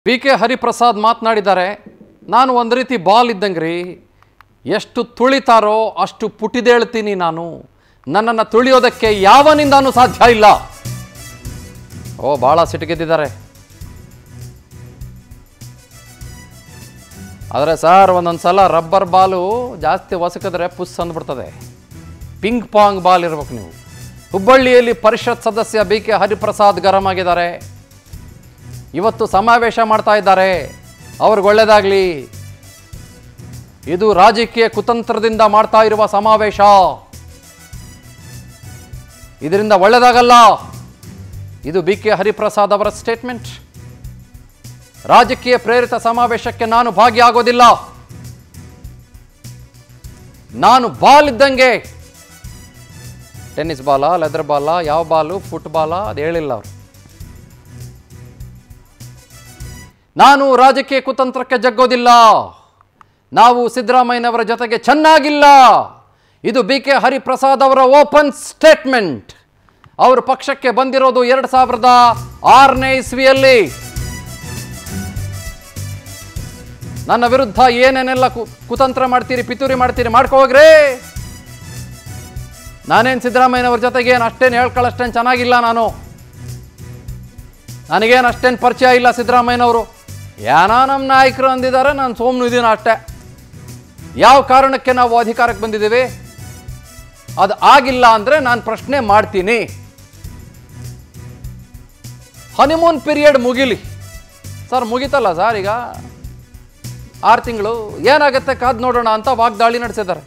B K Hariprasad ಮಾತನಾಡಿದ್ದಾರೆ ನಾನು ಒಂದು ರೀತಿ ಬಾಲ್ ಇದ್ದಂಗೆ ರೀ ಎಷ್ಟು ತುಳಿತಾರೋ ಅಷ್ಟು ಪುಟಿದೇಳ್ತೀನಿ ನಾನು ನನ್ನನ್ನು ತುಳಿಯೋದಕ್ಕೆ ಯಾವನಿಂದಾನೂ ಸಾಧ್ಯ ಇಲ್ಲ ಓ ಭಾಳ ಸಿಟ್ಟಿಗೆದ್ದಿದ್ದಾರೆ ಆದರೆ ಸರ್ ಒಂದೊಂದು ಸಲ ರಬ್ಬರ್ ಬಾಲು ಜಾಸ್ತಿ ಒಸಕಿದ್ರೆ ಪುಸ್ ಅಂದ್ಬಿಡ್ತದೆ ಪಿಂಗ್ ಪಾಂಗ್ ಬಾಲ್ ಇರ್ಬೇಕು ನೀವು ಹುಬ್ಬಳ್ಳಿಯಲ್ಲಿ ಪರಿಷತ್ ಸದಸ್ಯ ಬಿ ಕೆ ಹರಿಪ್ರಸಾದ್ ಗರಂ ಆಗಿದ್ದಾರೆ ಇವತ್ತು ಸಮಾವೇಶ ಮಾಡ್ತಾ ಇದ್ದಾರೆ ಅವ್ರಿಗೆ ಒಳ್ಳೆಯದಾಗಲಿ ಇದು ರಾಜಕೀಯ ಕುತಂತ್ರದಿಂದ ಮಾಡ್ತಾ ಇರುವ ಸಮಾವೇಶ ಇದರಿಂದ ಒಳ್ಳೆಯದಾಗಲ್ಲ ಇದು ಬಿ ಕೆ ಹರಿಪ್ರಸಾದ್ ಅವರ ಸ್ಟೇಟ್ಮೆಂಟ್ ರಾಜಕೀಯ ಪ್ರೇರಿತ ಸಮಾವೇಶಕ್ಕೆ ನಾನು ಭಾಗಿಯಾಗೋದಿಲ್ಲ ನಾನು ಬಾಲ್ ಇದ್ದಂಗೆ ಟೆನ್ನಿಸ್ ಬಾಲ ಲೆದರ್ ಬಾಲ ಯಾವ ಬಾಲು ಫುಟ್ಬಾಲ ಅದು ಹೇಳಿಲ್ಲ ಅವರು ನಾನು ರಾಜಕೀಯ ಕುತಂತ್ರಕ್ಕೆ ಜಗ್ಗೋದಿಲ್ಲ ನಾವು ಸಿದ್ದರಾಮಯ್ಯನವರ ಜೊತೆಗೆ ಚೆನ್ನಾಗಿಲ್ಲ ಇದು ಬಿ ಕೆ ಹರಿಪ್ರಸಾದ್ ಅವರ ಓಪನ್ ಸ್ಟೇಟ್ಮೆಂಟ್ ಅವರು ಪಕ್ಷಕ್ಕೆ ಬಂದಿರೋದು ಎರಡು ಸಾವಿರದ ಆರನೇ ಇಸ್ವಿಯಲ್ಲಿ ನನ್ನ ವಿರುದ್ಧ ಏನೇನೆಲ್ಲ ಕು- ಕುತಂತ್ರ ಮಾಡ್ತೀರಿ ಪಿತೂರಿ ಮಾಡ್ತೀರಿ ಮಾಡ್ಕೊ ಹೋಗ್ರಿ ನಾನೇನು ಸಿದ್ದರಾಮಯ್ಯನವ್ರ ಜೊತೆಗೆ ಏನು ಅಷ್ಟೇನು ಹೇಳ್ಕೊಳ್ಳೋಷ್ಟೇನು ಚೆನ್ನಾಗಿಲ್ಲ ನಾನು ನನಗೇನು ಅಷ್ಟೇನು ಪರಿಚಯ ಇಲ್ಲ ಸಿದ್ದರಾಮಯ್ಯನವರು ಏನೋ ನಮ್ಮ ನಾಯಕರು ಅಂದಿದ್ದಾರೆ ನಾನು ಸೋಮ್ನು ಇದೀನ ಅಷ್ಟೇ ಯಾವ ಕಾರಣಕ್ಕೆ ನಾವು ಅಧಿಕಾರಕ್ಕೆ ಬಂದಿದ್ದೀವಿ ಅದು ಆಗಿಲ್ಲ ಅಂದರೆ ನಾನು ಪ್ರಶ್ನೆ ಮಾಡ್ತೀನಿ ಹನಿಮೂನ್ ಪೀರಿಯಡ್ ಮುಗಿಲಿ ಸರ್ ಮುಗಿತಲ್ಲ ಸರ್ ಈಗ ಆರು ತಿಂಗಳು ಏನಾಗುತ್ತೆ ಕಾದ್ ನೋಡೋಣ ಅಂತ ವಾಗ್ದಾಳಿ ನಡೆಸಿದ್ದಾರೆ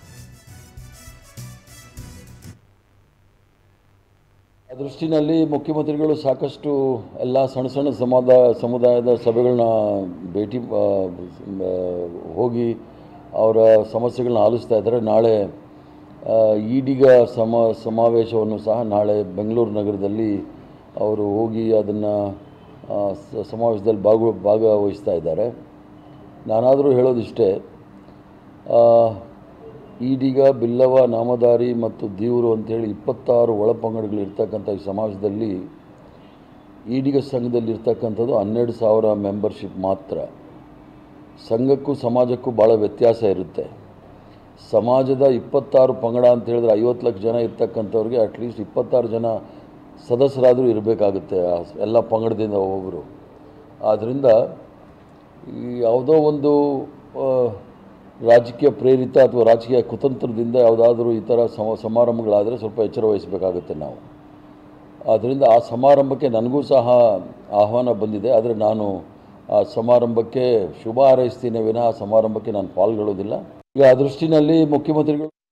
ಆ ದೃಷ್ಟಿನಲ್ಲಿ ಮುಖ್ಯಮಂತ್ರಿಗಳು ಸಾಕಷ್ಟು ಎಲ್ಲ ಸಣ್ಣ ಸಣ್ಣ ಸಮುದಾಯ ಸಮುದಾಯದ ಸಭೆಗಳನ್ನ ಭೇಟಿ ಆ, ಆ, ಹೋಗಿ ಅವರ ಸಮಸ್ಯೆಗಳನ್ನ ಆಲಿಸ್ತಾ ಇದ್ದಾರೆ ನಾಳೆ ಆ, ಈಡಿಗ ಸಮ ಸಮಾವೇಶವನ್ನು ಸಹ ನಾಳೆ ಬೆಂಗಳೂರು ನಗರದಲ್ಲಿ ಅವರು ಹೋಗಿ ಅದನ್ನು ಸಮಾವೇಶದಲ್ಲಿ ಭಾಗ ಭಾಗವಹಿಸ್ತಾ ಇದ್ದಾರೆ ನಾನಾದರೂ ಹೇಳೋದಿಷ್ಟೇ ಆ, ಈಡೀಗ ಬಿಲ್ಲವ ನಾಮದಾರಿ ಮತ್ತು ದೀವರು ಅಂತೇಳಿ ಇಪ್ಪತ್ತಾರು ಒಳಪಂಗಡಗಳು ಇರ್ತಕ್ಕಂಥ ಈ ಸಮಾಜದಲ್ಲಿ ಈಡಿಗ ಸಂಘದಲ್ಲಿ ಇರ್ತಕ್ಕಂಥದ್ದು ಹನ್ನೆರಡು ಸಾವಿರ ಮೆಂಬರ್ಶಿಪ್ ಮಾತ್ರ ಸಂಘಕ್ಕೂ ಸಮಾಜಕ್ಕೂ ಭಾಳ ವ್ಯತ್ಯಾಸ ಇರುತ್ತೆ ಸಮಾಜದ ಇಪ್ಪತ್ತಾರು ಪಂಗಡ ಅಂತ ಹೇಳಿದ್ರೆ ಐವತ್ತು ಲಕ್ಷ ಜನ ಇರ್ತಕ್ಕಂಥವ್ರಿಗೆ ಅಟ್ಲೀಸ್ಟ್ ಇಪ್ಪತ್ತಾರು ಜನ ಸದಸ್ಯರಾದರೂ ಇರಬೇಕಾಗುತ್ತೆ ಆ ಎಲ್ಲ ಪಂಗಡದಿಂದ ಒಬ್ಬರು ಆದ್ದರಿಂದ ಈ ಯಾವುದೋ ಒಂದು ಆ, ರಾಜಕೀಯ ಪ್ರೇರಿತ ಅಥವಾ ರಾಜಕೀಯ ಕುತಂತ್ರದಿಂದ ಯಾವುದಾದ್ರೂ ಈ ಥರ ಸಮ ಸಮಾರಂಭಗಳಾದರೆ ಸ್ವಲ್ಪ ಎಚ್ಚರ ವಹಿಸಬೇಕಾಗುತ್ತೆ ನಾವು ಆದ್ದರಿಂದ ಆ ಸಮಾರಂಭಕ್ಕೆ ನನಗೂ ಸಹ ಆಹ್ವಾನ ಬಂದಿದೆ ಆದರೆ ನಾನು ಆ ಸಮಾರಂಭಕ್ಕೆ ಶುಭ ಹಾರೈಸ್ತೀನಿ ವಿನಃ ಆ ಸಮಾರಂಭಕ್ಕೆ ನಾನು ಪಾಲ್ಗೊಳ್ಳೋದಿಲ್ಲ ಈಗ ಆ ದೃಷ್ಟಿನಲ್ಲಿ ಮುಖ್ಯಮಂತ್ರಿಗಳು